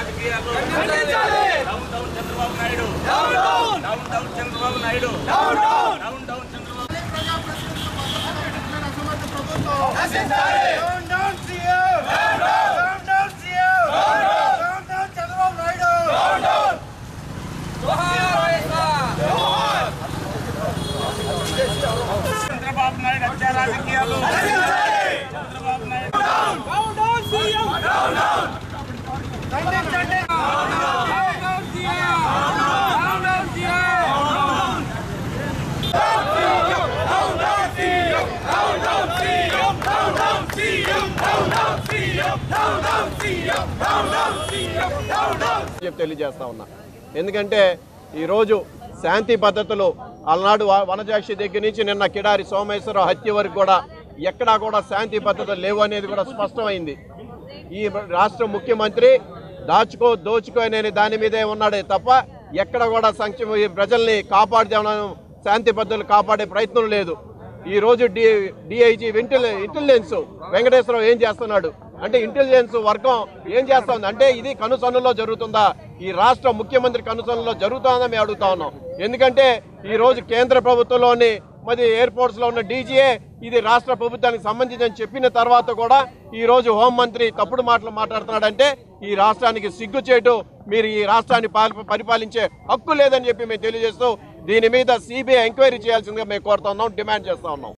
రాజకీయాలు down down Chandrababu Naidu down down Chandrababu Naidu down down Chandrababu Down, down, CEO! Down, down, CEO! Down, down, Chandrababu Naidu! Chandrababu Naidu హత్య రాజకీయాలు చంద్రబాబు నాయుడు ఖండించండి! చెప్పి తెలియజేస్తా ఉన్నా ఎందుకంటే ఈరోజు శాంతి పద్ధతులు అలనాడు వ- వనజాక్షి దగ్గర నుంచి నిన్న కిడారి సోమేశ్వరరావు హత్య వరకు కూడా ఎక్కడా కూడా శాంతి పద్ధతులు లేవు అనేది కూడా స్పష్టమైంది ఈ రాష్ట్ర ముఖ్యమంత్రి దాచుకో దోచుకో అనే దాని మీదే ఉన్నాడే తప్ప ఎక్కడ కూడా సంక్షేమ ఈ ప్రజల్ని కాపాడుదామని శాంతి పద్ధతులు కాపాడే ప్రయత్నం లేదు ఈ రోజు డి డిఐజీ ఇంటెలి ఇంటెలిజెన్స్ వెంకటేశ్వరరావు ఏం చేస్తున్నాడు అంటే ఇంటెలిజెన్స్ వర్గం ఏం చేస్తా ఉంది అంటే ఇది కనుసన్నులో జరుగుతుందా ఈ రాష్ట్ర ముఖ్యమంత్రి కనుసన్నులో జరుగుతుందా మేము అడుగుతా ఉన్నాం ఎందుకంటే ఈ రోజు కేంద్ర ప్రభుత్వంలోని మరి ఎయిర్పోర్ట్స్ లో ఉన్న డీజీఏ ఇది రాష్ట్ర ప్రభుత్వానికి సంబంధించి అని చెప్పిన తర్వాత కూడా ఈ రోజు హోంమంత్రి తప్పుడు మాటలు మాట్లాడుతున్నాడంటే ఈ రాష్ట్రానికి సిగ్గు చేయటం మీరు ఈ రాష్ట్రాన్ని పాలి- పరిపాలించే హక్కు లేదని చెప్పి మేము తెలియజేస్తూ దీని మీద సిబిఐ ఎంక్వైరీ చేయాల్సిందిగా మేము కోరుతా ఉన్నాం డిమాండ్ చేస్తా ఉన్నాం